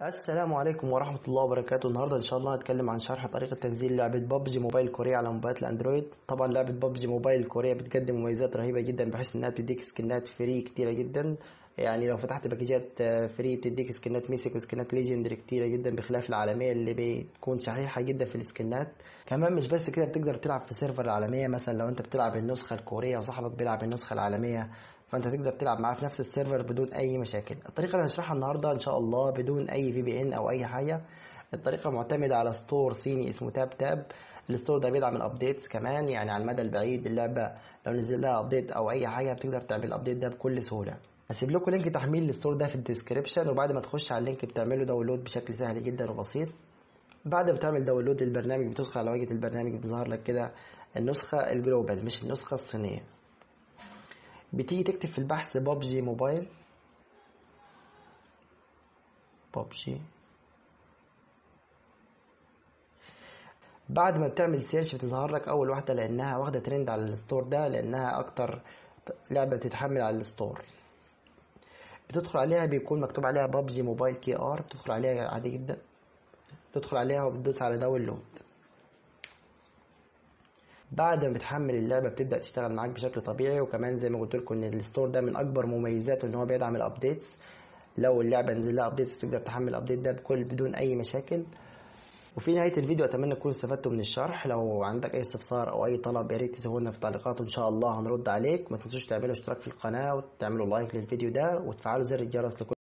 السلام عليكم ورحمة الله وبركاته النهاردة إن شاء الله هنتكلم عن شرح طريقة تنزيل لعبة ببجي موبايل كوريا على موبايلات الأندرويد طبعا لعبة ببجي موبايل كوريا بتقدم مميزات رهيبة جدا بحيث إنها بتديك سكنات فري كتيرة جدا يعني لو فتحت باكجات فري بتديك سكنات ميسك وسكنات ليجندري كتيرة جدا بخلاف العالمية اللي بتكون شحيحة جدا في السكنات كمان مش بس كده بتقدر تلعب في سيرفر العالمية مثلا لو انت بتلعب النسخة الكورية وصاحبك بيلعب النسخة العالمية فانت تقدر تلعب معاه في نفس السيرفر بدون اي مشاكل الطريقة اللي هنشرحها النهاردة ان شاء الله بدون اي في بي ان او اي حاجة الطريقة معتمدة على ستور صيني اسمه تاب تاب الستور ده بيدعم الابديتس كمان يعني على المدى البعيد اللعبة لو نزل لها ابديت او اي حاجة بتقدر تعمل الابديت ده بكل سهولة هسيب لكم لينك تحميل الستور ده في الديسكريبشن وبعد ما تخش على اللينك بتعمله داونلود بشكل سهل جدا وبسيط بعد ما تعمل داونلود للبرنامج بتدخل على واجهة البرنامج بتظهر لك كده النسخة الجلوبال مش النسخة الصينية بتيجي تكتب في البحث ببجي موبايل ببجي بعد ما بتعمل سيرش بتظهر لك اول واحدة لانها واخدة ترند على الستور ده لانها اكتر لعبة بتتحمل على الستور بتدخل عليها بيكون مكتوب عليها ببجي موبايل كي ار بتدخل عليها عادي جدا تدخل عليها وبتدوس على داونلود بعد ما بتحمل اللعبه بتبدا تشتغل معاك بشكل طبيعي وكمان زي ما قلت لكم ان الستور ده من اكبر مميزاته ان هو بيدعم الابديتس لو اللعبه نزل لها ابديتس تقدر تحمل الابديت ده بكل بدون اي مشاكل وفي نهايه الفيديو اتمنى تكونوا استفدتوا من الشرح لو عندك اي استفسار او اي طلب يا ريت تسيبونا في التعليقات وان شاء الله هنرد عليك ما تنسوش تعملوا اشتراك في القناه وتعملوا لايك للفيديو ده وتفعلوا زر الجرس لكل